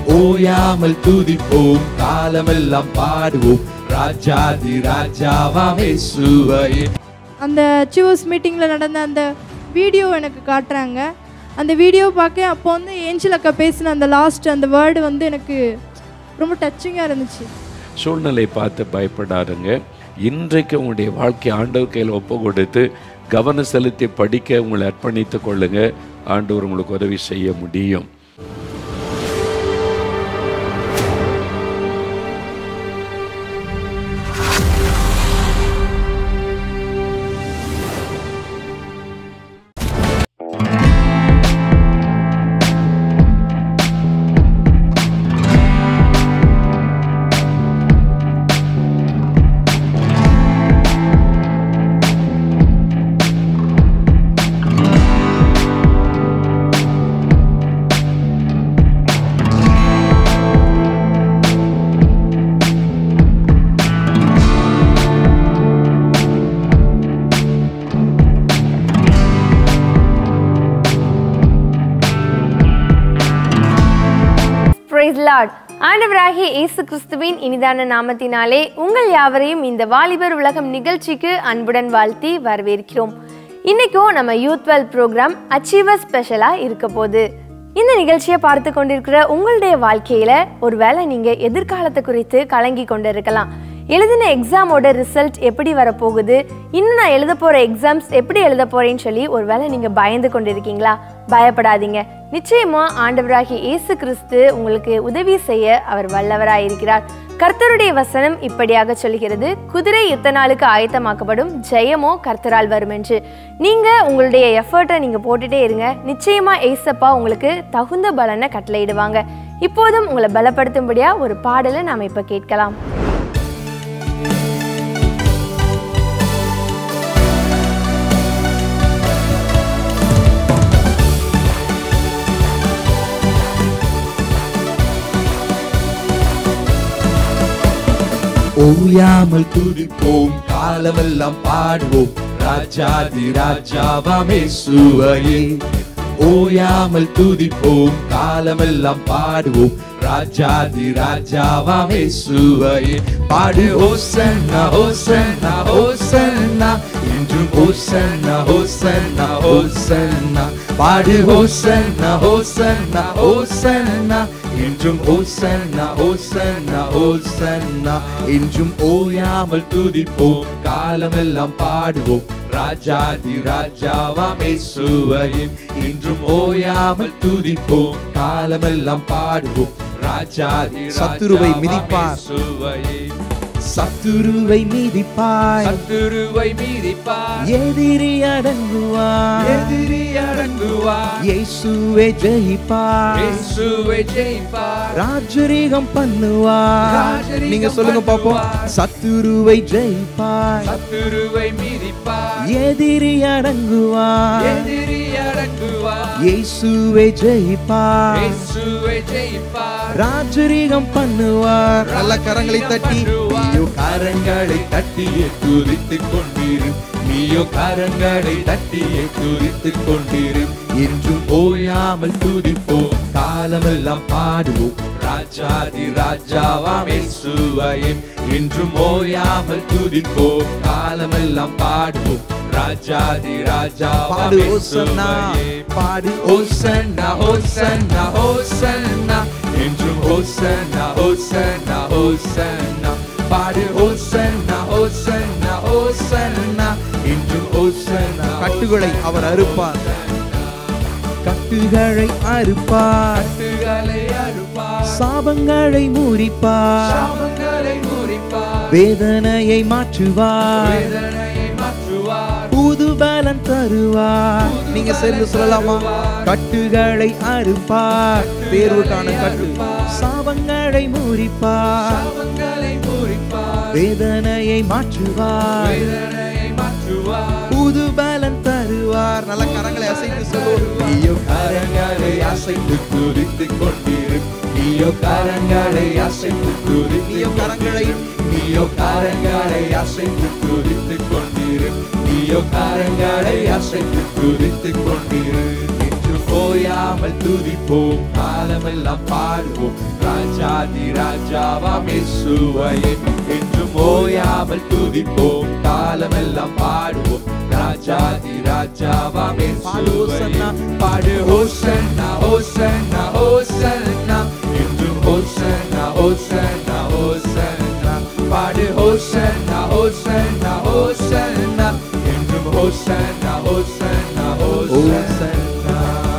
ஓயாமல் துதிப்போம் காலமெல்லாம் பாடுவோம் ராஜாதி ராஜாவாம் இயேசுவையே அந்த அச்சீவர்ஸ் மீட்டிங்கில் நடந்த அந்த வீடியோ எனக்கு காட்டுறாங்க அந்த வீடியோ பார்க்க அப்போ வந்து ஏஞ்சல் அக்கா பேசின அந்த லாஸ்ட் அந்த வேர்டு வந்து எனக்கு ரொம்ப டச்சிங்காக இருந்துச்சு சூழ்நிலை பார்த்து பயப்படாதுங்க இன்றைக்கு உங்களுடைய வாழ்க்கை ஆண்டவர் கையில் ஒப்பு கொடுத்து கவனம் செலுத்தி படிக்க உங்களை அர்ப்பணித்துக் கொள்ளுங்க ஆண்டவர் உங்களுக்கு உதவி செய்ய முடியும் பிரைஸ் லார்ட் ஆண்டவராகிய இயேசு கிறிஸ்துவின் இனிதான நாமத்தினாலே உங்கள் யாவரையும் இந்த வாலிபர் உலகம் நிகழ்ச்சிக்கு அன்புடன் வாழ்த்தி வரவேற்கிறோம் இன்னைக்கும் நம்ம யூத் வெல் ப்ரோக்ராம் அச்சீவர் ஸ்பெஷலா இருக்க போகுது இந்த நிகழ்ச்சியை பார்த்து கொண்டிருக்கிற உங்களுடைய வாழ்க்கையில ஒருவேளை நீங்க எதிர்காலத்தை குறித்து கலங்கி கொண்டிருக்கலாம் எழுதின எக்ஸாமோட ரிசல்ட் எப்படி வரப்போகுது இன்னும் நான் எழுத போற எக்ஸாம்ஸ் எப்படி எழுத போறேன்னு சொல்லி ஒருவேளை நீங்க பயந்து கொண்டிருக்கீங்களா பயப்படாதீங்க நிச்சயமா ஆண்டவராகிய இயேசு கிறிஸ்து உங்களுக்கு உதவி செய்ய அவர் வல்லவராய் இருக்கிறார் கர்த்தருடைய வசனம் இப்படியாக சொல்கிறது குதிரை யுத்த நாளுக்கு ஆயத்தமாக்கப்படும் ஜெயமோ கர்த்தரால் வரும் என்று நீங்க உங்களுடைய எஃபர்ட்டை நீங்க போட்டுட்டே இருங்க நிச்சயமா ஏசப்பா உங்களுக்கு தகுந்த பலனை கட்டளையிடுவாங்க இப்போதும் உங்களை பலப்படுத்தும்படியா ஒரு பாடலை நாம இப்ப கேட்கலாம் ஓயாமல் துதிப்போம் காலமெல்லாம் பாடுவோம் ராஜாதி ராஜாவாம் இயேசுவையே ஓயாமல் துதிப்போம் காலமெல்லாம் பாடுவோம் ராஜாதி ராஜாவாம் இயேசுவையே பாடு ஓசன்னா ஓசன்னா ஓசன்னா என்றும் ஓசன்னா ஓசன்னா ஓசன்னா பாடு ஓசன்னா ஓசன்னா ஓசன்னா என்றும் ஓசன்னா ஓசன்னா ஓசன்னா என்றும் ஓயாமல் துதிப்போம் காலமெல்லாம் பாடுவோம் ராஜாதி ராஜாவாம் இயேசுவையும் இன்றும் ஓயாமல் துதிப்போம் காலமெல்லாம் பாடுவோம் ராஜாதி சத்துருவை ராஜாவாம் மிதிப்பார். இயேசுவையே. சத்துருவை மிதிப்பாய் சத்துருவை மீதிப்பார் எதிரி அடங்குவாய் எதிரி அடங்குவார் இயேசுவே ஜெயிப்பாய் இயேசுவை ஜெயிப்பார் ராஜரீகம் பண்ணுவாய் ராஜரீகம் நீங்க சொல்லுங்க பாப்போம் பண்ணுவாய். சத்துருவை ஜெயிப்பாய் சத்துருவை மீதிப்பார் எதிரி அடங்குவாய் எதிரி அடங்குவார் இயேசுவே ஜெயிப்பாய் இயேசுவை ஜெயிப்பார் ராஜரீகம் பண்ணுவார் நல்ல கரங்களை தட்டி நீயோ கரங்களை தட்டியே துதித்துக் கொண்டிரு நீயோ கரங்களை தட்டியே துதித்துக் கொண்டிரு என்றும் ஓயாமல் துதிப்போம் காலமெல்லாம் பாடுவோம் ராஜாதி ராஜாவாம் இயேசுவையும் என்றும் ஓயாமல் துதிப்போம் காலமெல்லாம் பாடுவோம் ராஜாதி ராஜாவாம் பாடு ஓசன்னா இயேசுவையே. பாடு ஓசன்னா ஓசன்னா ஓசன்னா என்றும் ஓசன்னா ஓசன்னா ஓசன்னா பாடு ஓசன்னா ஓசன்னா ஓசன்னா என்றும் ஓசன்னா கட்டுகளை அவர் அறுப்பார் கட்டுகளை அறுப்பார் கட்டுகளை அறுப்பார் சாபங்களை முறிப்பார் சாபங்களை முறிப்பார் வேதனையை மாற்றுவார் வேதனையை மாற்றுவார் புது பலன் தருவார் நீங்க சேர்ந்து சொல்லலாமா கட்டுகளை அறுப்பார் தேர்வுக்கான கட்டு சாபங்களை முறிப்பார் சாபங்களை முறிப்பார் வேதனையை மாற்றுவார் வேதனையை மாற்றுவார் புது பலன் தருவார் நல்ல கரங்களை அசைத்து சொல்லுவோம் நீயோ கரங்களை அசைத்து துதித்துக் கொண்டிரு நீயோ கரங்களை அசைத்து துதித்து நீயோ கரங்களை நீயோ கரங்களை அசைத்து துதித்துக் கொண்டிரு நீயோ கரங்களை அசைத்து துதித்துக் கொண்டிரு என்றும் ஓயாமல் துதிப்போம் காலமெல்லாம் பாடுவோம் ராஜாதி ராஜாவாம் இயேசுவையே என்றும் ஓயாமல் துதிப்போம் காலமெல்லாம் பாடுவோம் ராஜாதி ராஜாவாம் இயேசுவையே பாடு ஹோசன்னா ஹோசன்னா ஹோசன்னா என்றும் ஹோசன்னா ஹோசன்னா ஹோசன்னா பாடு ஹோசன்னா ஹோசன்னா ஹோசன்னா என்றும் ஹோசன்னா ஹோசன்னா ஹோசன்னா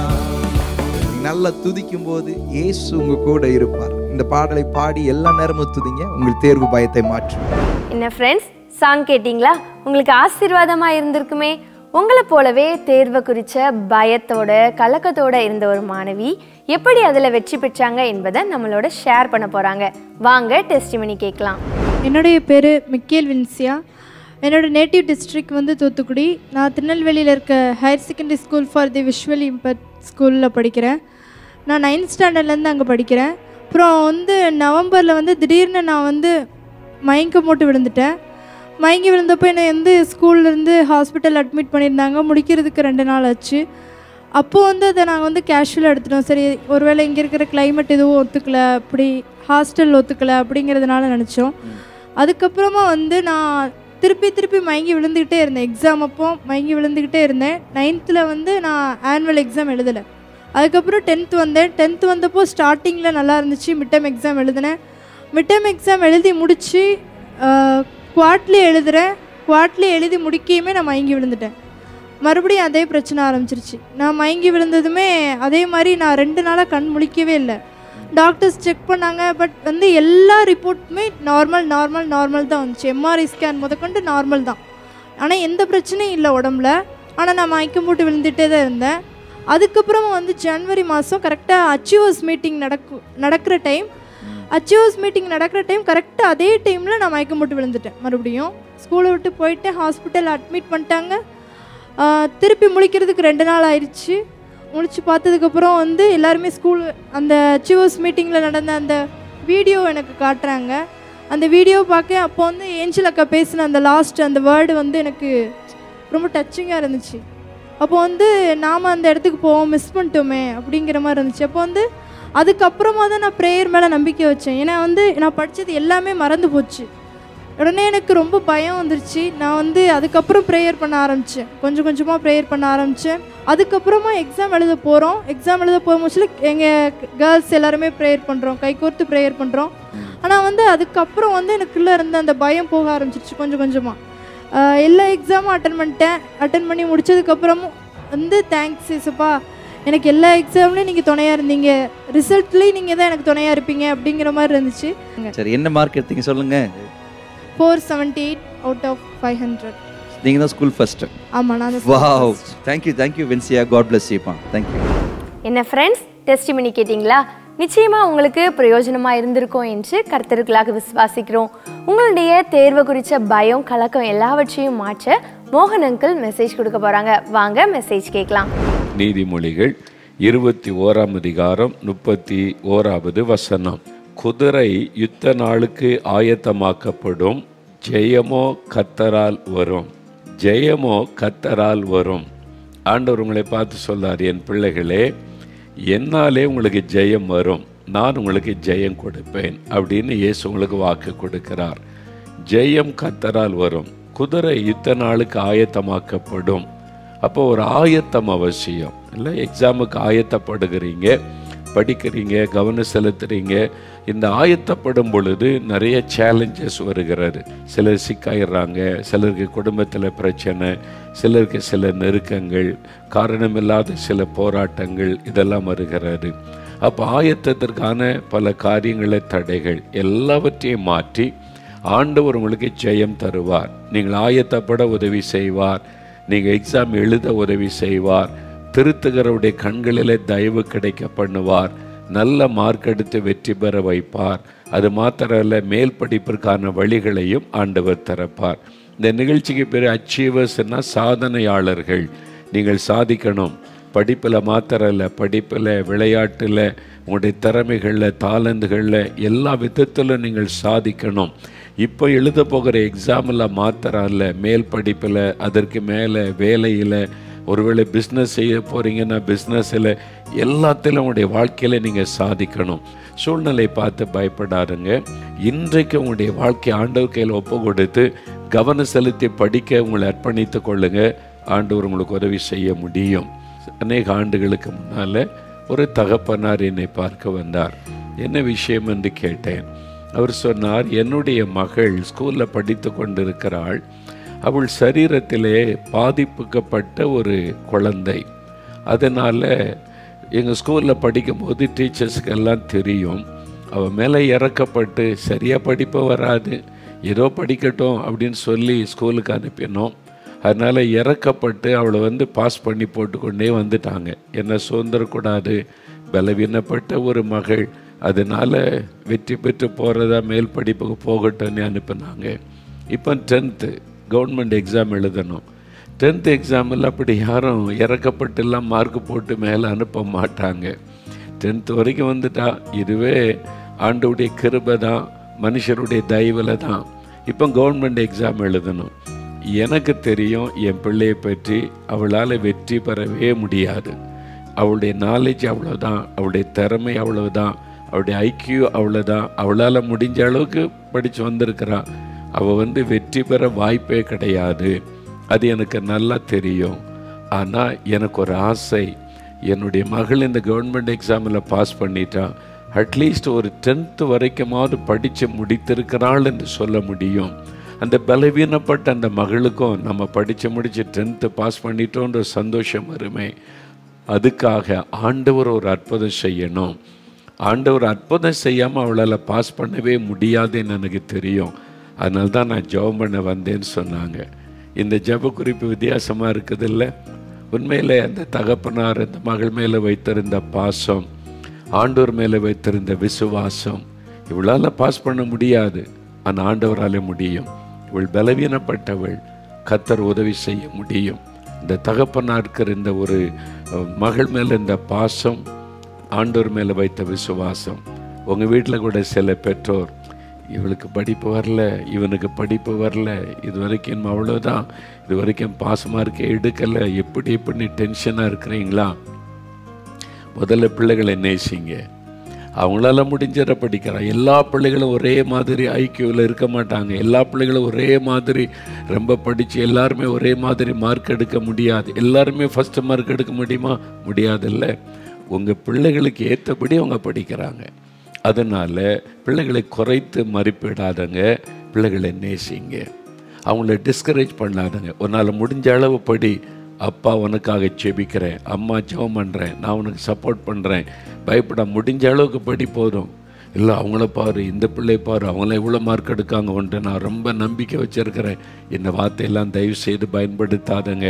நல்லா துதிக்கும் போது இயேசு உங்க கூட இருப்பார் இந்த பாடலை பாடி எல்லா நேரமும் துதிங்க உங்கள் தேர்வு பயத்தை மாற்றும் என்ன ஃப்ரெண்ட்ஸ் சாங் கேட்டிங்களா உங்களுக்கு ஆசீர்வாதமா இருந்திருக்குமே உங்களை போலவே தேர்வை குறித்த பயத்தோட கலக்கத்தோட இருந்த ஒரு மாணவி எப்படி அதில் வெற்றி பெற்றாங்க என்பதை நம்மளோட ஷேர் பண்ண போறாங்க வாங்க டெஸ்டிமனி கேட்கலாம் என்னுடைய பேர் மிக்கேல் வின்சியா என்னோட நேட்டிவ் டிஸ்ட்ரிக்ட் வந்து தூத்துக்குடி நான் திருநெல்வேலியில் இருக்க higher secondary school for the visual impaired ஸ்கூலில் படிக்கிறேன் நான் நைன்த் ஸ்டாண்டர்ட்லேருந்து அங்கே படிக்கிறேன் அப்புறம் வந்து நவம்பரில் வந்து திடீர்னு நான் வந்து மயக்கம் போட்டு விழுந்துட்டேன் மயங்கி விழுந்தப்போ என்னை வந்து ஸ்கூல்லேருந்து ஹாஸ்பிட்டல் அட்மிட் பண்ணியிருந்தாங்க முடிக்கிறதுக்கு ரெண்டு நாள் ஆச்சு அப்போது வந்து அதை நாங்கள் வந்து கேஷுவலாக எடுத்துட்டோம் சரி ஒருவேளை இங்கே இருக்கிற climate எதுவும் ஒத்துக்கல அப்படி ஹாஸ்டல் ஒத்துக்கல அப்படிங்கிறதுனால நினச்சோம் அதுக்கப்புறமா வந்து நான் திருப்பி திருப்பி மயங்கி விழுந்துக்கிட்டே இருந்தேன் எக்ஸாம் அப்போ மயங்கி விழுந்துக்கிட்டே இருந்தேன் நைன்த்தில் வந்து நான் ஆனுவல் எக்ஸாம் எழுதலை அதுக்கப்புறம் டென்த் வந்தேன் டென்த் வந்தப்போ ஸ்டார்டிங்கில் நல்லா இருந்துச்சு மிட்டம் எக்ஸாம் எழுதினேன் மிட்டம் எக்ஸாம் எழுதி முடித்து குவாட்லி எழுதுகிறேன் குவாட்லி எழுதி முடிக்கையுமே நான் மயங்கி விழுந்துட்டேன் மறுபடியும் அதே பிரச்சனை ஆரம்பிச்சிருச்சு நான் மயங்கி விழுந்ததுமே அதே மாதிரி நான் ரெண்டு நாளாக கண் முழிக்கவே இல்லை டாக்டர்ஸ் செக் பண்ணாங்க பட் வந்து எல்லா ரிப்போர்ட்டுமே நார்மல் நார்மல் நார்மல் தான் வந்துச்சு எம்ஆர்ஐ ஸ்கேன் முதற்கொண்டு நார்மல் தான் ஆனால் எந்த பிரச்சனையும் இல்லை உடம்புல ஆனால் நான் மயக்கம் போட்டு விழுந்துட்டே தான் இருந்தேன் அதுக்கப்புறமா வந்து ஜனவரி மாதம் கரெக்டாக அச்சீவர்ஸ் மீட்டிங் நடக்கும் நடக்கிற டைம் அச்சீவர்ஸ் மீட்டிங் நடக்கிற டைம் கரெக்டாக அதே டைமில் நான் மயக்கம் போட்டு விழுந்துட்டேன் மறுபடியும் ஸ்கூலை விட்டு போயிட்டு ஹாஸ்பிட்டல் அட்மிட் பண்ணிட்டாங்க ஆஹ் திருப்பி முழிக்கிறதுக்கு ரெண்டு நாள் ஆயிடுச்சு முழிச்சு பார்த்ததுக்கப்புறம் வந்து எல்லாருமே ஸ்கூல் அந்த அச்சீவர்ஸ் மீட்டிங்கில் நடந்த அந்த வீடியோ எனக்கு காட்டுறாங்க அந்த வீடியோ பார்க்க அப்போ வந்து ஏஞ்சல் அக்கா பேசின அந்த லாஸ்ட் அந்த வேர்டு வந்து எனக்கு ரொம்ப டச்சிங்காக இருந்துச்சு அப்போ வந்து நாம் அந்த இடத்துக்கு போவோம் மிஸ் பண்ணிட்டோமே அப்படிங்கிற மாதிரி இருந்துச்சு அப்போ வந்து அதுக்கப்புறமா தான் நான் ப்ரேயர் மேலே நம்பிக்கை வச்சேன் ஏன்னா வந்து நான் படித்தது எல்லாமே மறந்து போச்சு உடனே எனக்கு ரொம்ப பயம் வந்துருச்சு நான் வந்து அதுக்கப்புறம் ப்ரேயர் பண்ண ஆரம்பித்தேன் கொஞ்சம் கொஞ்சமாக ப்ரேயர் பண்ண ஆரம்பித்தேன் அதுக்கப்புறமா எக்ஸாம் எழுத போகிறோம் எக்ஸாம் எழுத போகும்போது எங்கள் கேர்ள்ஸ் எல்லாருமே ப்ரேயர் பண்ணுறோம் கை கோர்த்து ப்ரேயர் பண்ணுறோம் ஆனால் வந்து அதுக்கப்புறம் வந்து எனக்குள்ளே இருந்த அந்த பயம் போக ஆரம்பிச்சிருச்சு கொஞ்சம் கொஞ்சமாக எல்லா எக்ஸாமும் அட்டன் பண்ணிட்டேன் அட்டன் பண்ணி முடிச்சதுக்கப்புறமும் வந்து தேங்க்ஸ் இசப்பா எனக்கு எல்லா எக்ஸாம்லேயும் நீங்கள் துணையாக இருந்தீங்க ரிசல்ட்லேயும் நீங்கள் தான் எனக்கு துணையாக இருப்பீங்க அப்படிங்கிற மாதிரி இருந்துச்சு சரி என்ன மார்க் எடுத்தீங்க சொல்லுங்க four seventy eight out of five hundred நீங்க தான் ஸ்கூல் ஃபர்ஸ்ட் ஆமாம் நான் தான் வாவ் தேங்க்யூ தேங்க்யூ வென்சியா காட் பிளஸ் யூப்பா தேங்க்யூ என்ன ஃப்ரெண்ட்ஸ் டெஸ்டிமனி கேட்டிங்களா நிச்சயமா உங்களுக்கு பிரயோஜனமா இருந்திருக்கும் என்று கர்த்தருக்களாக விசுவாசிக்கிறோம் உங்களுடைய தேர்வு குறித்த பயம் கலக்கம் எல்லாவற்றையும் மாற்ற மோகன் அங்கிள் மெசேஜ் கொடுக்க போறாங்க வாங்க மெசேஜ் கேட்கலாம் நீதிமொழிகள் இருபத்தி ஓராம் அதிகாரம் முப்பத்தி ஓராவது வசனம் குதிரை யுத்த நாளுக்கு ஆயத்தமாக்கப்படும் ஜெயமோ கத்தரால் வரும் ஜெயமோ கத்தரால் வரும் ஆண்டவர் உங்களை பார்த்து சொல்லார் என் பிள்ளைகளே என்னாலே உங்களுக்கு ஜெயம் வரும் நான் உங்களுக்கு ஜெயம் கொடுப்பேன் அப்படின்னு இயேசு உங்களுக்கு வாக்கு கொடுக்கிறார் ஜெயம் கத்தரால் வரும் குதிரை யுத்த நாளுக்கு ஆயத்தமாக்கப்படும் அப்போ ஒரு ஆயத்தம் அவசியம் இல்லை எக்ஸாமுக்கு ஆயத்தப்படுகிறீங்க படிக்கிறீங்க கவனம் செலுத்துறீங்க இந்த ஆயத்தப்படும் பொழுது நிறைய சேலஞ்சஸ் வருகிறது சிலர் சிக்காயிடுறாங்க சிலருக்கு குடும்பத்தில் பிரச்சனை சிலருக்கு சில நெருக்கங்கள் காரணமில்லாத சில போராட்டங்கள் இதெல்லாம் வருகிறது அப்போ ஆயத்தத்திற்கான பல காரியங்களை தடைகள் எல்லாவற்றையும் மாற்றி ஆண்டவர் உங்களுக்கு ஜெயம் தருவார் நீங்கள் ஆயத்தப்பட உதவி செய்வார் நீங்கள் எக்ஸாம் எழுத உதவி செய்வார் திருத்துகிறவருடைய கண்களிலே தயவு கிடைக்க பண்ணுவார் நல்ல மார்க் எடுத்து வெற்றி பெற வைப்பார் அது மாத்திரமல்ல மேல் படிப்பிற்கான வழிகளையும் ஆண்டவர் திறப்பார் இந்த நிகழ்ச்சிக்கு பேர் அச்சீவர்ஸ்னா சாதனையாளர்கள் நீங்கள் சாதிக்கணும் படிப்பில் மாத்திரம் இல்லை படிப்பில் விளையாட்டில் உங்களுடைய திறமைகளில் தாளந்துகளில் எல்லா விதத்திலும் நீங்கள் சாதிக்கணும் இப்போ எழுத போகிற எக்ஸாமில் மாத்திரம் இல்லை மேல் படிப்பில் அதற்கு மேலே வேலையில் ஒருவேளை பிஸ்னஸ் செய்ய போகிறீங்கன்னா பிஸ்னஸில் எல்லாத்திலும் உங்களுடைய வாழ்க்கையில் நீங்கள் சாதிக்கணும் சூழ்நிலை பார்த்து பயப்படாதுங்க இன்றைக்கு உங்களுடைய வாழ்க்கை ஆண்டவர் கையில் ஒப்பு கொடுத்து கவனம் செலுத்தி படிக்க உங்களை அர்ப்பணித்து கொள்ளுங்க ஆண்டவர் உங்களுக்கு உதவி செய்ய முடியும் அநேக ஆண்டுகளுக்கு முன்னால் ஒரு தகப்பனார் என்னை பார்க்க வந்தார் என்ன விஷயம் என்று கேட்டேன் அவர் சொன்னார் என்னுடைய மகள் ஸ்கூலில் படித்து கொண்டிருக்கிறாள் அவள் சரீரத்திலே பாதிப்புக்கப்பட்ட ஒரு குழந்தை அதனால் எங்கள் ஸ்கூலில் படிக்கும்போது டீச்சர்ஸ்க்கு எல்லாம் தெரியும் அவள் மேலே இறக்கப்பட்டு சரியாக படிப்பு வராது ஏதோ படிக்கட்டும் அப்படின்னு சொல்லி ஸ்கூலுக்கு அனுப்பினோம் அதனால் இறக்கப்பட்டு அவளை வந்து பாஸ் பண்ணி போட்டுக்கொண்டே வந்துட்டாங்க என்ன சுதந்திரக்கூடாது பலவீனப்பட்ட ஒரு மகள் அதனால் வெற்றி பெற்று போகிறதா மேல் படிப்புக்கு போகட்டும்னு அனுப்புனாங்க இப்போ டென்த்து கவர்மெண்ட் எக்ஸாம் எழுதணும் டென்த் எக்ஸாமில் அப்படி யாரும் இறக்கப்பட்டுலாம் மார்க் போட்டு மேலே அனுப்ப மாட்டாங்க டென்த் வரைக்கும் வந்துட்டா இதுவே ஆண்டவுடைய கிருபை தான் மனுஷருடைய தயவில் தான் இப்போ கவர்மெண்ட் எக்ஸாம் எழுதணும் எனக்கு தெரியும் என் பிள்ளையை பற்றி அவளால் வெற்றி பெறவே முடியாது அவளுடைய நாலேஜ் அவ்வளோதான் அவளுடைய திறமை அவ்வளவுதான் அவளுடைய ஐக்கியூ அவ்வளோதான் அவளால் முடிஞ்ச அளவுக்கு படித்து வந்திருக்கிறான் அவள் வந்து வெற்றி பெற வாய்ப்பே கிடையாது அது எனக்கு நல்லா தெரியும் ஆனால் எனக்கு ஒரு ஆசை என்னுடைய மகள் இந்த கவர்மெண்ட் எக்ஸாமில் பாஸ் பண்ணிட்டா அட்லீஸ்ட் ஒரு டென்த்து வரைக்குமாவது படித்து முடித்திருக்கிறாள் என்று சொல்ல முடியும் அந்த பலவீனப்பட்ட அந்த மகளுக்கும் நம்ம படித்து முடித்து டென்த்து பாஸ் பண்ணிட்டோன்ற சந்தோஷம் வருமே அதுக்காக ஆண்டவர் ஒரு அற்புதம் செய்யணும் ஆண்டவர் அற்புதம் செய்யாமல் அவளால் பாஸ் பண்ணவே முடியாதுன்னு எனக்கு தெரியும் அதனால தான் நான் ஜெபம் பண்ண வந்தேன்னு சொன்னாங்க இந்த ஜெப குறிப்பு வித்தியாசமாக இருக்குதுல்ல உண்மையில் அந்த தகப்பனார் அந்த மகள் மேலே வைத்திருந்த பாசம் ஆண்டவர் மேலே வைத்திருந்த விசுவாசம் இவளால் பாஸ் பண்ண முடியாது ஆனால் ஆண்டவரால் முடியும் இவள் பலவீனப்பட்டவள் கத்தர் உதவி செய்ய முடியும் இந்த தகப்பனாருக்கு இந்த ஒரு அஹ், மகள் மேலே இந்த பாசம் ஆண்டவர் மேலே வைத்த விசுவாசம் உங்கள் வீட்டில் கூட சில பெற்றோர் இவளுக்கு படிப்பு வரல இவனுக்கு படிப்பு வரல இது வரைக்கும் இன்னும் அவ்வளோதான் இது வரைக்கும் பாஸ் மார்க்கே எடுக்கலை எப்படி எப்படி டென்ஷனாக இருக்கிறீங்களா முதல்ல பிள்ளைகளை நேசிங்க அவங்களால முடிஞ்சதை படிக்கிறான் எல்லா பிள்ளைகளும் ஒரே மாதிரி ஐக்கியூவில் இருக்க மாட்டாங்க எல்லா பிள்ளைகளும் ஒரே மாதிரி ரொம்ப படித்து எல்லாருமே ஒரே மாதிரி மார்க் எடுக்க முடியாது எல்லாருமே ஃபஸ்ட்டு மார்க் எடுக்க முடியுமா முடியாதுல்ல உங்கள் பிள்ளைகளுக்கு ஏற்றபடி அவங்க படிக்கிறாங்க அதனால் பிள்ளைகளை குறைத்து மதிப்பிடாதங்க பிள்ளைகளை நேசிங்க அவங்கள டிஸ்கரேஜ் பண்ணாதங்க உன்னால் முடிஞ்ச அளவு படி அப்பா உனக்காக ஜெபிக்கிறேன் அம்மா ஜெபம் பண்ணுறேன் நான் உனக்கு சப்போர்ட் பண்ணுறேன் பயப்பட முடிஞ்ச அளவுக்கு படி போதும் இல்லை அவங்கள பாரு இந்த பிள்ளை பாரு அவங்கள எவ்வளோ மார்க் எடுக்காங்க ஒன்று நான் ரொம்ப நம்பிக்கை வச்சிருக்கிறேன் இந்த வார்த்தையெல்லாம் தயவு செய்து பயன்படுத்தாதங்க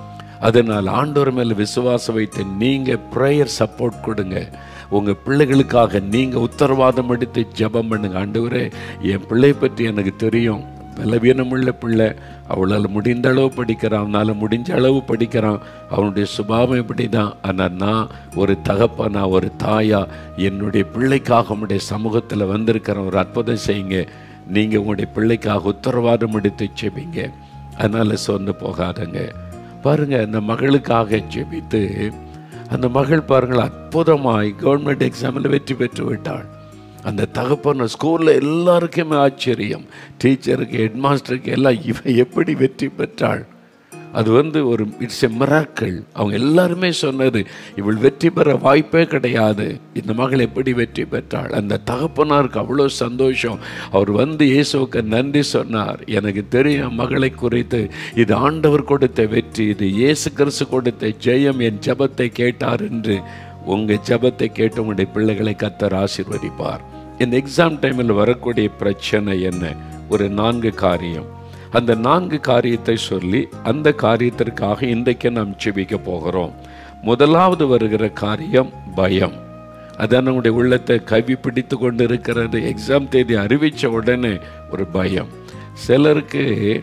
அதனால் ஆண்டவர் மேலே விசுவாசம் வைத்து நீங்கள் ப்ரேயர் சப்போர்ட் கொடுங்க உங்கள் பிள்ளைகளுக்காக நீங்கள் உத்தரவாதம் எடுத்து ஜெபம் பண்ணுங்க ஆண்டவரே என் பிள்ளை பற்றி எனக்கு தெரியும் பலவீனமுள்ள பிள்ளை அவளால் முடிந்த அளவு படிக்கிறான் அவனால் முடிஞ்ச அளவு படிக்கிறான் அவனுடைய சுபாவம் இப்படி தான் ஆனால் நான் ஒரு தகப்பனா ஒரு தாயா என்னுடைய பிள்ளைக்காக உங்களுடைய சமூகத்தில் வந்திருக்கிற ஒரு அற்புதம் செய்யுங்க நீங்கள் உங்களுடைய பிள்ளைக்காக உத்தரவாதம் எடுத்து செபிங்க அதனால் சொந்து போகாதங்க பாருங்க அந்த மகளுக்காக ஜெபித்து அந்த மகள் பாருங்கள் அற்புதமாய் கவர்மெண்ட் எக்ஸாமில் வெற்றி பெற்று விட்டாள் அந்த தகப்பன ஸ்கூலில் எல்லாருக்குமே ஆச்சரியம் டீச்சருக்கு ஹெட்மாஸ்டருக்கு எல்லாம் இவன் எப்படி வெற்றி பெற்றாள் அது வந்து ஒரு இட்ஸ் எ மிராக்கள் அவங்க எல்லாருமே சொன்னது இவள் வெற்றி பெற வாய்ப்பே கிடையாது இந்த மகள் எப்படி வெற்றி பெற்றாள் அந்த தகப்பனாருக்கு அவ்வளோ சந்தோஷம் அவர் வந்து இயேசுவுக்கு நன்றி சொன்னார் எனக்கு தெரியும் மகளை குறித்து இது ஆண்டவர் கொடுத்த வெற்றி இது இயேசு கிறிஸ்து கொடுத்த ஜெயம் என் ஜெபத்தை கேட்டார் என்று உங்கள் ஜெபத்தை கேட்டு உங்களுடைய பிள்ளைகளை கத்தர் ஆசீர்வதிப்பார் இந்த எக்ஸாம் டைமில் வரக்கூடிய பிரச்சனை என்ன ஒரு நான்கு காரியம் அந்த நான்கு காரியத்தை சொல்லி அந்த காரியத்திற்காக இன்றைக்கு நாம் செபிக்க போகிறோம் முதலாவது வருகிற காரியம் பயம் அதான் நம்முடைய உள்ளத்தை கவி பிடித்து கொண்டு இருக்கிறது எக்ஸாம் தேதி அறிவித்த உடனே ஒரு பயம் சிலருக்கு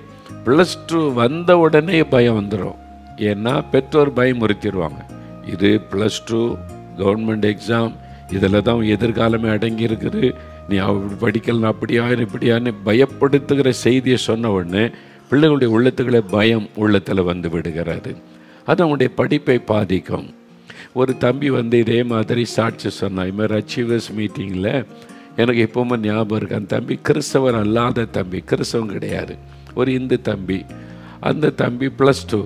ப்ளஸ் டூ வந்த உடனே பயம் வந்துடும் ஏன்னா பெற்றோர் பயமுறுத்திடுவாங்க இது ப்ளஸ் டூ கவர்மெண்ட் எக்ஸாம் இதில் தான் எதிர்காலமே அடங்கி இருக்குது நீ அப்படி படிக்கலாம் அப்படியா இப்படியான்னு பயப்படுத்துகிற செய்தியை சொன்ன உடனே பிள்ளைகளுடைய உள்ளத்துக்களை பயம் உள்ளத்தில் வந்து விடுகிறது அது அவனுடைய படிப்பை பாதிக்கும் ஒரு தம்பி வந்து இதே மாதிரி சாட்சி சொன்னான் இது மாதிரி அச்சீவர்ஸ் மீட்டிங்கில் எனக்கு எப்பவுமே ஞாபகம் இருக்கு அந்த தம்பி கிறிஸ்தவர் அல்லாத தம்பி கிறிஸ்தவம் கிடையாது ஒரு இந்து தம்பி அந்த தம்பி ப்ளஸ் டூ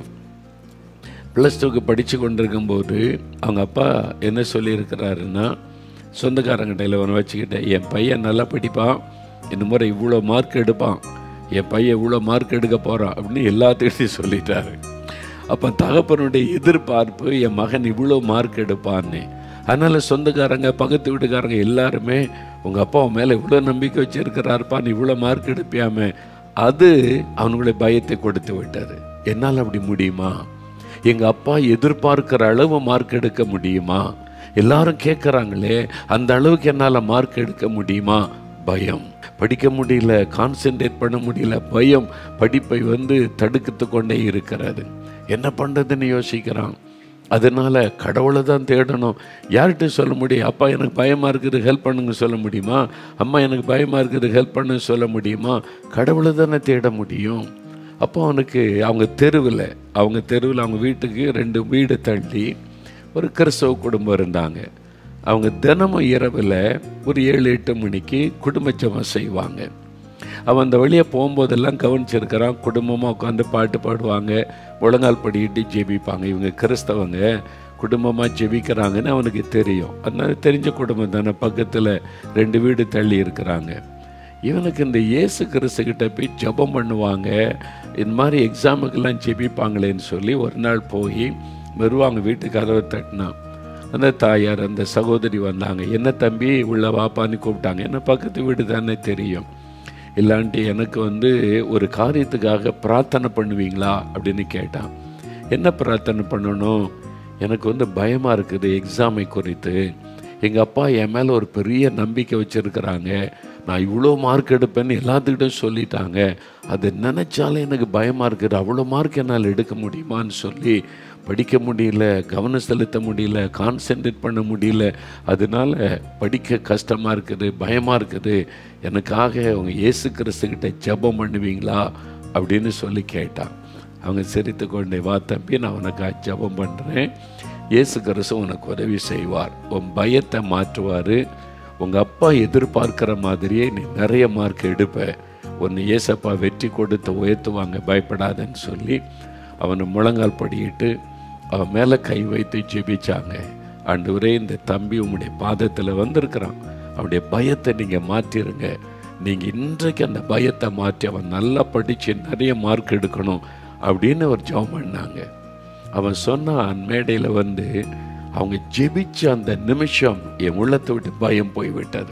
ப்ளஸ் டூக்கு படித்து கொண்டிருக்கும்போது அவங்க அப்பா என்ன சொல்லியிருக்கிறாருன்னா சொந்தக்காரங்கிட்ட ஒன்று வச்சுக்கிட்டேன் என் பையன் நல்லா படிப்பான் இந்த முறை இவ்வளோ மார்க் எடுப்பான் என் பையன் இவ்வளோ மார்க் எடுக்க போகிறான் அப்படின்னு எல்லாத்துக்கிட்டையும் சொல்லிட்டாரு அப்போ தகப்பனுடைய எதிர்பார்ப்பு என் மகன் இவ்வளோ மார்க் எடுப்பான்னு அதனால் சொந்தக்காரங்க பக்கத்து வீட்டுக்காரங்க எல்லாருமே உங்கள் அப்பா உன் மேலே இவ்வளோ நம்பிக்கை வச்சுருக்கிறாருப்பா நீ இவ்வளோ மார்க் எடுப்பியாமே அது அவனுடைய பயத்தை கொடுத்து விட்டது என்னால் அப்படி முடியுமா எங்கள் அப்பா எதிர்பார்க்கிற அளவு மார்க் எடுக்க முடியுமா எல்லாரும் கேட்குறாங்களே அந்த அளவுக்கு என்னால் மார்க் எடுக்க முடியுமா பயம் படிக்க முடியல கான்சென்ட்ரேட் பண்ண முடியல பயம் படிப்பை வந்து தடுத்து கொண்டே இருக்கிறது என்ன பண்ணுறதுன்னு யோசிக்கிறான் அதனால கடவுளை தான் தேடணும் யார்கிட்ட சொல்ல முடியும் அப்பா எனக்கு பயமாக இருக்குது ஹெல்ப் பண்ணுங்க சொல்ல முடியுமா அம்மா எனக்கு பயமாக இருக்குது ஹெல்ப் பண்ண சொல்ல முடியுமா கடவுளை தானே தேட முடியும் அப்போ அவனுக்கு அவங்க தெருவில் அவங்க தெருவில் அவங்க வீட்டுக்கு ரெண்டு வீடு தள்ளி ஒரு கிறிஸ்தவ குடும்பம் இருந்தாங்க அவங்க தினமும் இரவில் ஒரு ஏழு எட்டு மணிக்கு குடும்ப ஜெபம் செய்வாங்க அவன் அந்த வழியாக போகும்போதெல்லாம் கவனிச்சிருக்கிறான் குடும்பமாக உட்காந்து பாட்டு பாடுவாங்க முழங்கால் படிக்கிட்டு ஜெபிப்பாங்க இவங்க கிறிஸ்தவங்க குடும்பமாக ஜெபிக்கிறாங்கன்னு அவனுக்கு தெரியும் அதனால தெரிஞ்ச குடும்பம் தானே பக்கத்தில் ரெண்டு வீடு தள்ளி இருக்கிறாங்க இவனுக்கு இந்த இயேசு கிறிஸ்து கிட்ட போய் ஜெபம் பண்ணுவாங்க இந்த மாதிரி எக்ஸாமுக்கெல்லாம் ஜெபிப்பாங்களேன்னு சொல்லி ஒரு நாள் போய் வருவாங்க வீட்டு கதவை தட்டினான் அந்த தாயார் அந்த சகோதரி வந்தாங்க என்ன தம்பி உள்ள வாப்பான்னு கூப்பிட்டாங்க என்ன பக்கத்து வீடு தானே தெரியும் இல்லாண்டி எனக்கு வந்து ஒரு காரியத்துக்காக பிரார்த்தனை பண்ணுவீங்களா அப்படின்னு கேட்டான் என்ன பிரார்த்தனை பண்ணணும் எனக்கு வந்து பயமாக இருக்குது எக்ஸாமை குறித்து எங்கள் அப்பா என் மேலே ஒரு பெரிய நம்பிக்கை வச்சுருக்கிறாங்க நான் இவ்வளோ மார்க் எடுப்பேன்னு எல்லாத்துக்கிட்டும் சொல்லிட்டாங்க அதை நினச்சாலே எனக்கு பயமாக இருக்குது அவ்வளோ மார்க் என்னால் எடுக்க முடியுமான்னு சொல்லி படிக்க முடியல கவனம் செலுத்த முடியல கான்சென்ட்ரேட் பண்ண முடியல அதனால படிக்க கஷ்டமாக இருக்குது பயமாக இருக்குது எனக்காக அவங்க இயேசு கிறிஸ்துக்கிட்ட ஜெபம் பண்ணுவீங்களா அப்படின்னு சொல்லி கேட்டான் அவங்க சிரித்து கொண்டே வா தம்பி நான் உனக்காக ஜெபம் பண்ணுறேன் இயேசு கிறிஸ்து உனக்கு உதவி செய்வார் உன் பயத்தை மாற்றுவார் உங்கள் அப்பா எதிர்பார்க்கிற மாதிரியே நீ நிறைய மார்க் எடுப்ப உன்னை ஏசப்பா வெற்றி கொடுத்து உயர்த்துவாங்க பயப்படாதன்னு சொல்லி அவனை முழங்கால் படியிட்டு அவன் மேலே கை வைத்து ஜெபிச்சாங்க ஆண்டவரே இந்த தம்பி உங்களுடைய பாதத்தில் வந்திருக்கிறான் அவனுடைய பயத்தை நீங்கள் மாற்றிருங்க நீங்கள் இன்றைக்கு அந்த பயத்தை மாற்றி அவன் நல்லா படித்து நிறைய மார்க் எடுக்கணும் அப்படின்னு ஒரு ஜெபம் பண்ணாங்க அவன் சொன்னான் மேடையில் வந்து அவங்க ஜெபிச்ச அந்த நிமிஷம் என் உள்ளத்தை விட்டு பயம் போய்விட்டது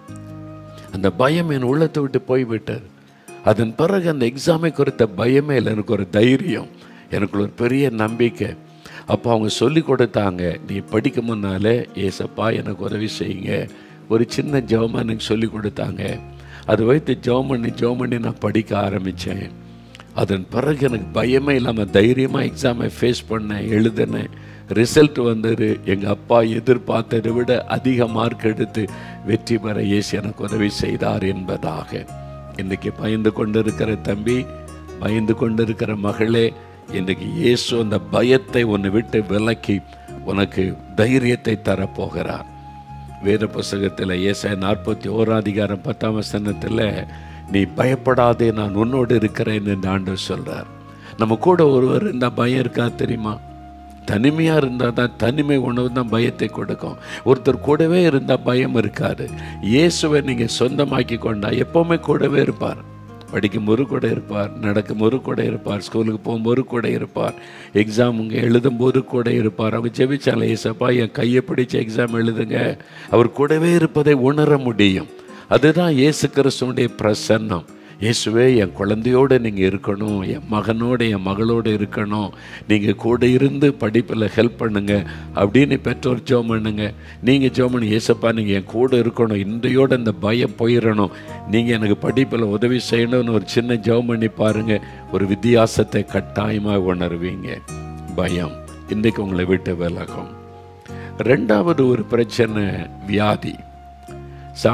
அந்த பயம் என் உள்ளத்தை விட்டு போய்விட்டது அதன் பிறகு அந்த எக்ஸாமை குறித்த பயமே இல்லை எனக்கு ஒரு தைரியம் எனக்குள்ள ஒரு பெரிய நம்பிக்கை அப்போ அவங்க சொல்லி கொடுத்தாங்க நீ படிக்க முன்னாலே ஏசப்பா எனக்கு உதவி செய்யுங்க ஒரு சின்ன ஜெபம் எனக்கு சொல்லி கொடுத்தாங்க அதை வைத்து ஜெபம் பண்ணி ஜெபம் பண்ணி நான் படிக்க ஆரம்பித்தேன் அதன் பிறகு எனக்கு பயமே இல்லாமல் தைரியமாக எக்ஸாமை ஃபேஸ் பண்ணேன் எழுதினேன் ரிசல்ட் வந்தது எங்கள் அப்பா எதிர்பார்த்ததை விட அதிக மார்க் எடுத்து வெற்றி பெற இயேசு எனக்கு உதவி செய்தார் என்பதாக இன்றைக்கி பயந்து கொண்டிருக்கிற தம்பி பயந்து கொண்டிருக்கிற மகளே இன்றைக்கு இயேசு அந்த பயத்தை உன்னை விட்டு விலக்கி உனக்கு தைரியத்தை தரப்போகிறார் வேத புஸ்தகத்தில் ஏசாய நாற்பத்தி ஓராதிகாரம் பத்தாம் வசனத்தில் நீ பயப்படாதே நான் உன்னோடு இருக்கிறேன் என்று ஆண்டவர் சொல்றார் நம்ம கூட ஒருவர் இருந்தால் பயம் இருக்கா தெரியுமா தனிமையாக இருந்தால் தான் தனிமை உணவு தான் பயத்தை கொடுக்கும் ஒருத்தர் கூடவே இருந்தால் பயம் இருக்காது இயேசுவை நீங்கள் சொந்தமாக்கி கொண்டா எப்போவுமே கூடவே இருப்பார் படிக்கும் போது கூட இருப்பார் நடக்கும் போது கூட இருப்பார் ஸ்கூலுக்கு போகும்போது கூட இருப்பார் எக்ஸாம் இங்கே எழுதும் போது கூட இருப்பார் அவர் ஜெபிச்சால ஏசப்பா என் கையை பிடிச்ச எக்ஸாம் எழுதுங்க அவர் கூடவே இருப்பதை உணர முடியும் அதுதான் இயேசு கிறிஸ்துவனுடைய பிரசன்னம் இயேசுவே என் குழந்தையோடு நீங்கள் இருக்கணும் என் மகனோடு என் மகளோடு இருக்கணும் நீங்கள் கூட இருந்து படிப்பில் ஹெல்ப் பண்ணுங்க அப்படின்னு பெற்றோர் ஜோம் பண்ணுங்க நீங்கள் ஜோம் பண்ணி ஏசப்பா நீங்கள் என் கூட இருக்கணும் இன்றையோடு அந்த பயம் போயிடணும் நீங்கள் எனக்கு படிப்பில் உதவி செய்யணும்னு ஒரு சின்ன ஜோம் பண்ணி பாருங்கள் ஒரு வித்தியாசத்தை கட்டாயமாக உணர்வீங்க பயம் இன்றைக்கு உங்களை விட்டு விலகும் ரெண்டாவது ஒரு பிரச்சனை வியாதி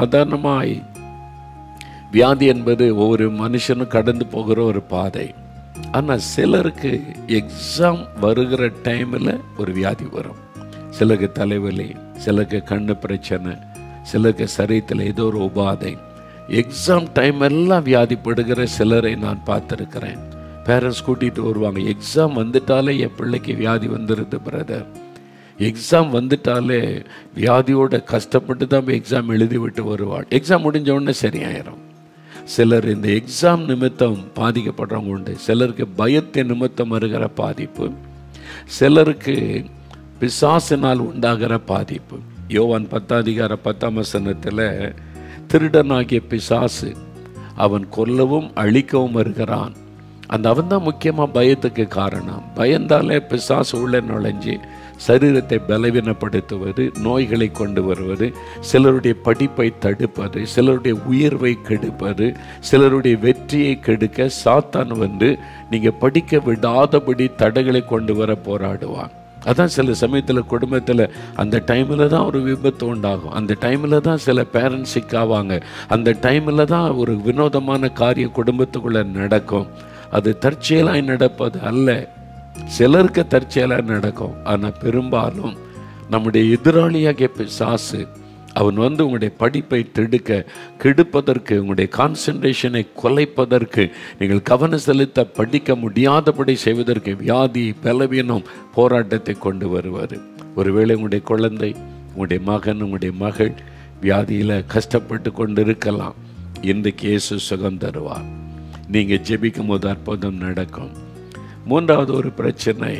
சாதாரணமாய் வியாதி என்பது ஒவ்வொரு மனுஷனும் கடந்து போகிற ஒரு பாதை ஆனால் சிலருக்கு எக்ஸாம் வருகிற டைமில் ஒரு வியாதி வரும் சிலருக்கு தலைவலி சிலருக்கு கண்ணு பிரச்சனை சிலருக்கு சரீரத்தில் ஏதோ ஒரு உபாதை எக்ஸாம் டைம் எல்லாம் வியாதிப்படுகிற சிலரை நான் பார்த்துருக்கிறேன் பேரண்ட்ஸ் கூட்டிகிட்டு வருவாங்க எக்ஸாம் வந்துட்டாலே என் பிள்ளைக்கு வியாதி வந்துடுது பிரதர் எக்ஸாம் வந்துட்டாலே வியாதியோட கஷ்டப்பட்டு தான் எக்ஸாம் எழுதி விட்டு வருவாள் எக்ஸாம் முடிஞ்ச உடனே சரியாயிரும் சிலர் இந்த எக்ஸாம் நிமித்தம் பாதிக்கப்படுறவங்க உண்டு சிலருக்கு பயத்தின் நிமித்தம் வருகிற பாதிப்பு சிலருக்கு பிசாசினால் உண்டாகிற பாதிப்பு யோவான் பத்தாதிகார பத்தாம் வசனத்தில் திருடனாகிய பிசாசு அவன் கொல்லவும் அழிக்கவும் வருகிறான் அந்த அவன் தான் முக்கியமாக பயத்துக்கு காரணம் பயந்தாலே பிசாசு உள்ள நுழைஞ்சு சரீரத்தை பலவீனப்படுத்துவது நோய்களை கொண்டு வருவது சிலருடைய படிப்பை தடுப்பது சிலருடைய உயர்வை கெடுப்பது சிலருடைய வெற்றியை கெடுக்க சாத்தான் வந்து நீங்கள் படிக்க விடாதபடி தடைகளை கொண்டு வர போராடுவான் அதான் சில சமயத்தில் குடும்பத்தில் அந்த டைமில் தான் ஒரு விபத்து உண்டாகும் அந்த டைமில் தான் சில பேரண்ட்ஸ் சிக்காவாங்க அந்த டைமில் தான் ஒரு வினோதமான காரியம் குடும்பத்துக்குள்ளே நடக்கும் அது தற்செயலாய் நடப்பது அல்ல சிலருக்கு தற்செயலாக நடக்கும் ஆனால் பெரும்பாலும் நம்முடைய எதிராளியாகிய பிசாசு அவன் வந்து உங்களுடைய படிப்பை திடுக்க கெடுப்பதற்கு உங்களுடைய கான்சன்ட்ரேஷனை குலைப்பதற்கு நீங்கள் கவனம் செலுத்த படிக்க முடியாதபடி செய்வதற்கு வியாதி பலவீனம் போராட்டத்தை கொண்டு வருவார் ஒருவேளை உங்களுடைய குழந்தை உங்களுடைய மகன் உங்களுடைய மகள் வியாதியில் கஷ்டப்பட்டு கொண்டு இருக்கலாம் இன்றைக்கு இயேசு சுகம் தருவார் நீங்கள் ஜெபிக்கும் போது அற்புதம் நடக்கும் மூன்றாவது ஒரு பிரச்சனை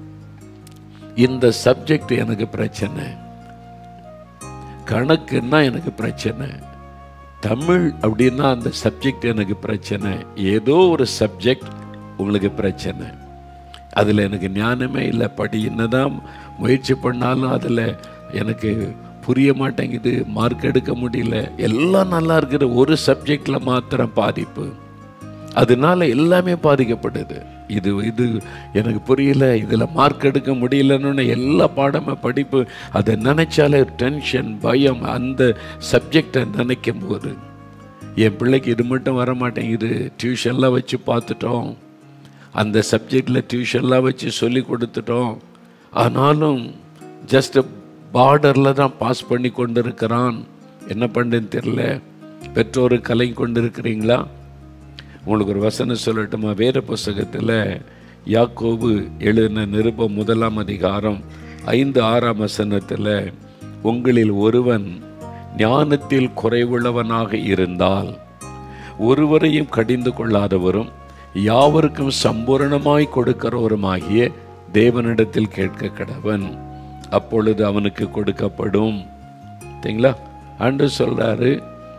இந்த சப்ஜெக்ட் எனக்கு பிரச்சனை கணக்குன்னா எனக்கு பிரச்சனை தமிழ் அப்படின்னா அந்த சப்ஜெக்ட் எனக்கு பிரச்சனை ஏதோ ஒரு சப்ஜெக்ட் உங்களுக்கு பிரச்சனை அதில் எனக்கு ஞானமே இல்லை படி என்னதான் முயற்சி பண்ணாலும் அதில் எனக்கு புரிய மாட்டேங்குது மார்க் எடுக்க முடியல எல்லாம் நல்லா இருக்கிற ஒரு சப்ஜெக்டில் மாத்திரம் பாதிப்பு அதனால எல்லாமே பாதிக்கப்படுது இது இது எனக்கு புரியல இதில் மார்க் எடுக்க முடியலன்னு எல்லா பாடமே படிப்பு அதை நினைச்சாலே டென்ஷன் பயம் அந்த சப்ஜெக்டை நினைக்கும் போது என் பிள்ளைக்கு இது மட்டும் வர மாட்டேங்குது டியூஷன்லாம் வச்சு பார்த்துட்டோம் அந்த சப்ஜெக்டில் டியூஷன்லாம் வச்சு சொல்லி கொடுத்துட்டோம் ஆனாலும் ஜஸ்ட் பார்டரில் தான் பாஸ் பண்ணி கொண்டு இருக்கிறான் என்ன பண்ணுன்னு தெரில பெற்றோர் கலை கொண்டு இருக்கிறீங்களா உங்களுக்கு ஒரு வசனம் சொல்லட்டுமா வேற புஸ்தகத்தில் யாக்கோபு எழுதின நிருபம் முதலாம் அதிகாரம் ஐந்து ஆறாம் வசனத்தில் உங்களில் ஒருவன் ஞானத்தில் குறைவுள்ளவனாக இருந்தால் ஒருவரையும் கடிந்து கொள்ளாதவரும் யாவருக்கும் சம்பூரணமாய் கொடுக்கிறவருமாகிய தேவனிடத்தில் கேட்க கடவன் அப்பொழுது அவனுக்கு கொடுக்கப்படும் சரிங்களா ஆண்டு சொல்றாரு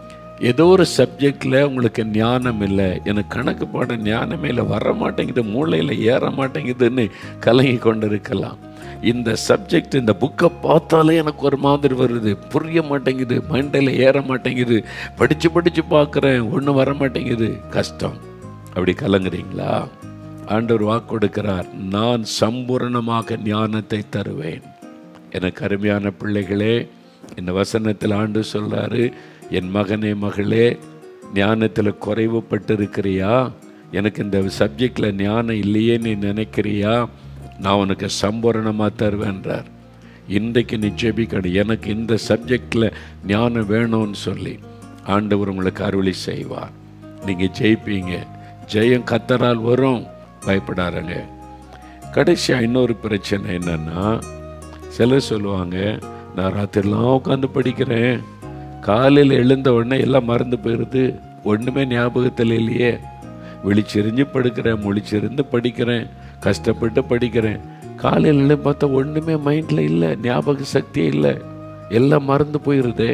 ஏதோ ஒரு சப்ஜெக்டில் உங்களுக்கு ஞானம் இல்லை எனக்கு கணக்கு பாட ஞானமே இல்லை வர மாட்டேங்குது மூளையில் ஏற மாட்டேங்குதுன்னு கலங்கி கொண்டு இருக்கலாம் இந்த சப்ஜெக்ட் இந்த புக்கை பார்த்தாலே எனக்கு ஒரு மாதிரி வருது புரிய மாட்டேங்குது மைண்டில் ஏற மாட்டேங்குது படித்து படித்து பார்க்குறேன் ஒன்றும் வர மாட்டேங்குது கஷ்டம் அப்படி கலங்குறீங்களா ஆண்டவர் வாக்கு கொடுக்கிறார் நான் சம்பூரணமாக ஞானத்தை தருவேன் எனக்கு அருமையான பிள்ளைகளே இந்த வசனத்தில் ஆண்டு சொல்றாரு என் மகனே மகளே ஞானத்தில் குறைவுபட்டிருக்கிறியா எனக்கு இந்த சப்ஜெக்டில் ஞானம் இல்லையே நீ நினைக்கிறியா நான் உனக்கு சம்பூரணமாக தருவேன்றார் இன்றைக்கு நீ ஜெபிக்கணும் எனக்கு இந்த சப்ஜெக்டில் ஞானம் வேணும்னு சொல்லி ஆண்டவர் உங்களுக்கு அருளி செய்வார் நீங்கள் ஜெயிப்பீங்க ஜெயம் கத்தரால் வரும் பயப்படாருங்க கடைசியாக இன்னொரு பிரச்சனை என்னன்னா சிலர் சொல்லுவாங்க நான் ராத்திரிலாம் உட்காந்து படிக்கிறேன் காலையில் எழுந்த உடனே எல்லாம் மறந்து போயிடுது ஒன்றுமே ஞாபகத்தில் இல்லையே விழிச்சிரிஞ்சு படுக்கிறேன் முழிச்சிருந்து படிக்கிறேன் கஷ்டப்பட்டு படிக்கிறேன் காலையில் எழுந்து பார்த்தா ஒன்றுமே மைண்டில் இல்லை ஞாபக சக்தியே இல்லை எல்லாம் மறந்து போயிடுதே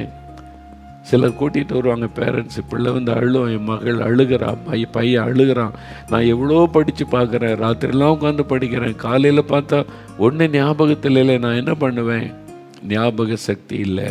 சிலர் கூட்டிகிட்டு வருவாங்க பேரண்ட்ஸ் பிள்ளை வந்து அழும் என் மகள் அழுகிறான் பை பையன் அழுகிறான் நான் எவ்வளோ படித்து பார்க்குறேன் ராத்திரிலாம் உட்காந்து படிக்கிறேன் காலையில் பார்த்தா ஒன்று ஞாபகத்தில் இல்லை நான் என்ன பண்ணுவேன் ஞாபக சக்தி இல்லை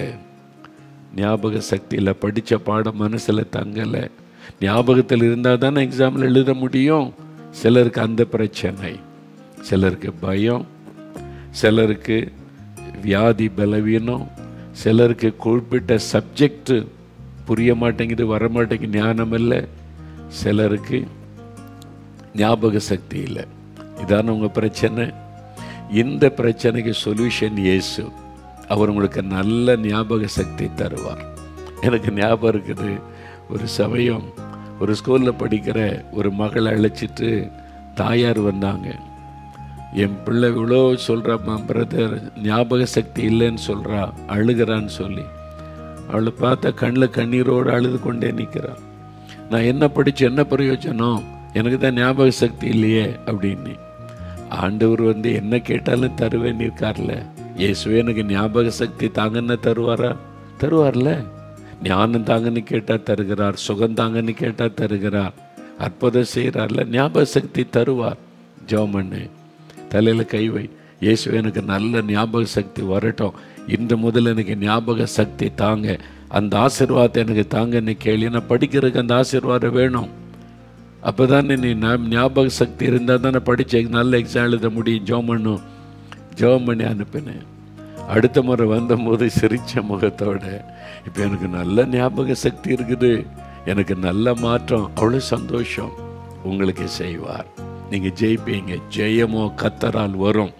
ஞாபக சக்தி இல்லை படித்த பாடம் மனசில் தங்கலை ஞாபகத்தில் இருந்தால் தானே எக்ஸாமில் எழுத முடியும் சிலருக்கு அந்த பிரச்சனை சிலருக்கு பயம் சிலருக்கு வியாதி பலவீனம் சிலருக்கு குறிப்பிட்ட சப்ஜெக்ட் புரிய மாட்டேங்குது வர மாட்டேங்குது ஞானம் இல்லை சிலருக்கு ஞாபக சக்தி இல்லை இதான உங்கள் பிரச்சனை இந்த பிரச்சனைக்கு சொல்யூஷன் இயேசு அவர் உங்களுக்கு நல்ல ஞாபக சக்தி தருவார் எனக்கு ஞாபகம் இருக்குது ஒரு சமயம் ஒரு ஸ்கூலில் படிக்கிற ஒரு மகளை அழைச்சிட்டு தாயார் வந்தாங்க என் பிள்ளை இவ்வளோ சொல்கிறாம்மா பிரதர் ஞாபக சக்தி இல்லைன்னு சொல்கிறா அழுகிறான்னு சொல்லி அவளை பார்த்தா கண்ணில் கண்ணீரோடு அழுது கொண்டே நிற்கிறான் நான் என்ன படித்து என்ன பிரயோஜனம் எனக்கு தான் ஞாபக சக்தி இல்லையே அப்படின்னு ஆண்டவர் வந்து என்ன கேட்டாலும் தருவேன் இருக்கார்ல இயேசுவே எனக்கு ஞாபக சக்தி தாங்கன்னு தருவாரா தருவார்ல ஞானம் தாங்கன்னு கேட்டால் தருகிறார் சுகம் தாங்கன்னு கேட்டால் தருகிறார் அற்புதம் செய்கிறார்ல ஞாபக சக்தி தருவார் ஜோமண்ணு தலையில் கை வை இயேசுவே எனக்கு நல்ல ஞாபக சக்தி வரட்டும் இன்று முதல் எனக்கு ஞாபக சக்தி தாங்க அந்த ஆசீர்வாதத்தை எனக்கு தாங்கன்னு கேள்வி நான் படிக்கிறதுக்கு அந்த ஆசீர்வாதம் வேணும் அப்போ தானே நீ ஞா- ஞாபக சக்தி இருந்தால் தானே படிச்சு நல்ல எக்ஸாம் எழுத முடியும் ஜோம் பண்ணும் ஜோம் பண்ணி அனுப்பினேன் அடுத்த முறை வந்தபோது சிரிச்ச முகத்தோட இப்போ எனக்கு நல்ல ஞாபக சக்தி இருக்குது எனக்கு நல்ல மாற்றம் அவ்வளோ சந்தோஷம் உங்களுக்கு செய்வார் நீங்கள் ஜெயிப்பீங்க ஜெயமோ கத்தரால் வரும்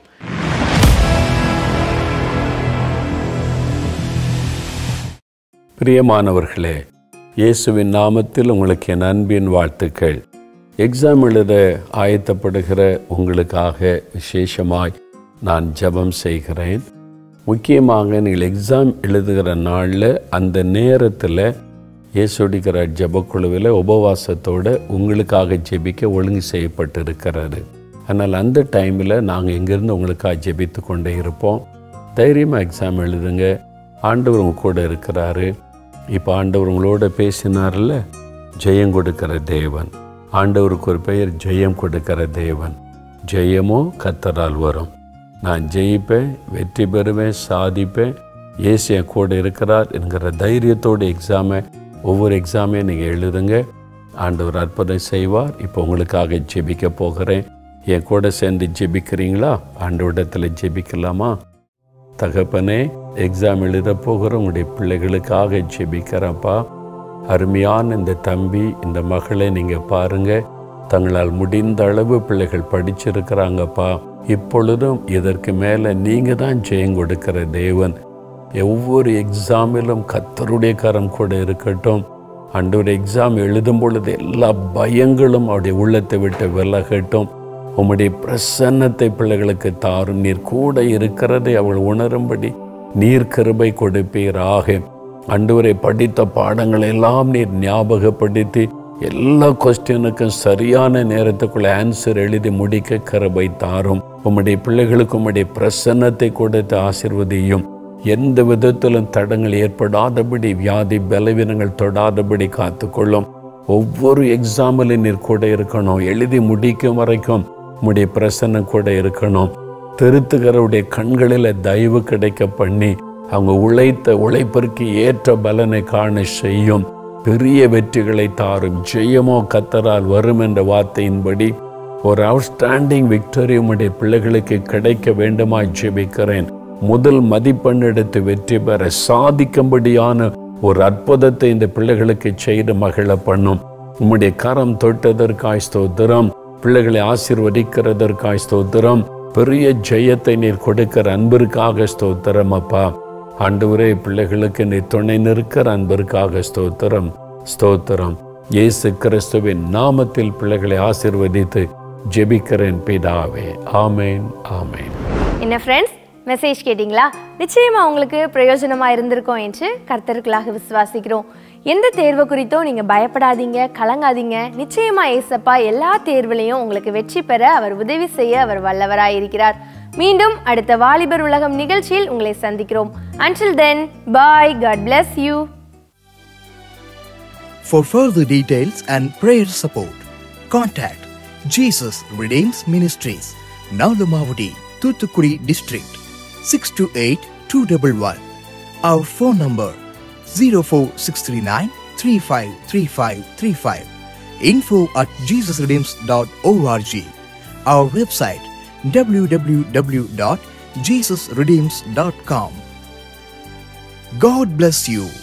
பிரியமானவர்களே இயேசுவின் நாமத்தில் உங்களுக்கு என் அன்பின் வாழ்த்துக்கள் எக்ஸாம் எழுத ஆயத்தப்படுகிற உங்களுக்காக விசேஷமாய் நான் ஜெபம் செய்கிறேன் முக்கியமாக நீங்கள் எக்ஸாம் எழுதுகிற நாளில் அந்த நேரத்தில் இயேசுடிக்கிற ஜெபக்குழுவில் உபவாசத்தோடு உங்களுக்காக ஜெபிக்க ஒழுங்கு செய்யப்பட்டிருக்கிறது அதனால் அந்த டைமில் நாங்கள் இங்கேருந்து உங்களுக்காக ஜெபித்து கொண்டே இருப்போம் தைரியமாக எக்ஸாம் எழுதுங்க ஆண்டவர் உங்க கூட இருக்கிறாரு இப்போ ஆண்டவர் உங்களோட பேசினார்ல ஜெயம் கொடுக்கிற தேவன் ஆண்டவருக்கு ஒரு பெயர் ஜெயம் கொடுக்கிற தேவன் ஜெயமோ கத்தரால் வரும் நான் ஜெயிப்பேன் வெற்றி பெறுவேன் சாதிப்பேன் இயேசு என் கூட இருக்கிறார் என்கிற தைரியத்தோடு எக்ஸாமை ஒவ்வொரு எக்ஸாமையும் நீங்கள் எழுதுங்க ஆண்டவர் அற்புதம் செய்வார் இப்போ உங்களுக்காக ஜெபிக்க போகிறேன் என் கூட சேர்ந்து ஜெபிக்கிறீங்களா ஆண்டவரிடத்தில் ஜெபிக்கலாமா தகப்பனே எக்ஸாம் எழுத போகிற உங்களுடைய பிள்ளைகளுக்காக ஜெபிக்கிறப்பா அருமையான இந்த தம்பி இந்த மகளை நீங்கள் பாருங்க தங்களால் முடிந்த அளவு பிள்ளைகள் படிச்சிருக்கிறாங்கப்பா இப்பொழுதும் இதற்கு மேலே நீங்கள் தான் ஜெயம் கொடுக்கிற தேவன் ஒவ்வொரு எக்ஸாமிலும் கத்தருடைய கரம் கூட இருக்கட்டும் அன்றொரு எக்ஸாம் எழுதும் பொழுது எல்லா பயங்களும் அவருடைய உள்ளத்தை விட்டு விலகட்டும் உம்முடைய பிரசன்னத்தை பிள்ளைகளுக்கு தாரும் நீர் கூட இருக்கிறதை அவள் உணரும்படி நீர் கிருபை கொடுப்பீராக அன்றுவரை படித்த பாடங்களை எல்லாம் நீர் ஞாபகப்படுத்தி எல்லா கொஸ்டினுக்கும் சரியான நேரத்துக்குள்ள ஆன்சர் எழுதி முடிக்க கிருபை தாரும் உம்முடைய பிள்ளைகளுக்கு உம்முடைய பிரசன்னத்தை கொடுத்து ஆசிர்வதியும் எந்த விதத்திலும் தடங்கள் ஏற்படாதபடி வியாதி பலவீனங்கள் தொடாதபடி காத்துக்கொள்ளும் ஒவ்வொரு எக்ஸாமிலும் நீர் கூட இருக்கணும் எழுதி முடிக்கும் வரைக்கும் உம்முடைய பிரசன்னம் கூட இருக்கணும் திருத்துகிறவருடைய கண்களில் தயவு கிடைக்க பண்ணி அவங்க உழைத்த உழைப்பிற்கு ஏற்ற பலனை காண செய்யும் பெரிய வெற்றிகளை தாரும் ஜெயமோ கத்தரால் வரும் என்ற வார்த்தையின்படி ஒரு அவுட்ஸ்டாண்டிங் விக்டரி உம்முடைய பிள்ளைகளுக்கு கிடைக்க வேண்டுமாய் ஜெபிக்கிறேன் முதல் மதிப்பெண் எடுத்து வெற்றி பெற சாதிக்கும்படியான ஒரு அற்புதத்தை இந்த பிள்ளைகளுக்கு செய்து மகிழ பண்ணும் உம்முடைய கரம் தொட்டதற்காய் ஸ்தோத்திரம் பிள்ளைகளை ஆசீர்வதிக்கிறதற்காய் ஸ்தோத்திரம் பெரிய ஜெயத்தை நீர் கொடுக்கிற அன்பிற்காக ஸ்தோத்திரம் அப்பா ஆண்டவரே பிள்ளைகளுக்கு நீ துணை நிற்கிற அன்பிற்காக ஸ்தோத்திரம் ஸ்தோத்திரம் இயேசு கிறிஸ்துவின் நாமத்தில் பிள்ளைகளை ஆசீர்வதித்து ஜெபிக்கிறேன் பிதாவே ஆமேன் ஆமேன் என்ன ஃப்ரெண்ட்ஸ் மெசேஜ் கேட்டிங்களா நிச்சயமா உங்களுக்கு பிரயோஜனமா இருந்திருக்கும் என்று கர்த்தருக்களாக விசுவாசிக்கிறோம் எந்த தேர்வு குறித்தோ நீங்க பயப்படாதீங்க கலங்காதீங்க நிச்சயமா ஏசப்பா எல்லா தேர்விலையும் உங்களுக்கு வெற்றி பெற அவர் உதவி செய்ய அவர் வல்லவராய் இருக்கிறார் மீண்டும் அடுத்த வாலிபர் உலகம் நிகழ்ச்சியில் உங்களை சந்திக்கிறோம் until then bye God bless you For further details and prayer support, contact Jesus Redeems Ministries, Nalamavadi, Thuthukudi District, 628-211. Our phone number 04639 353535. Info at jesusredeems.org. Our website www.jesusredeems.com. God bless you.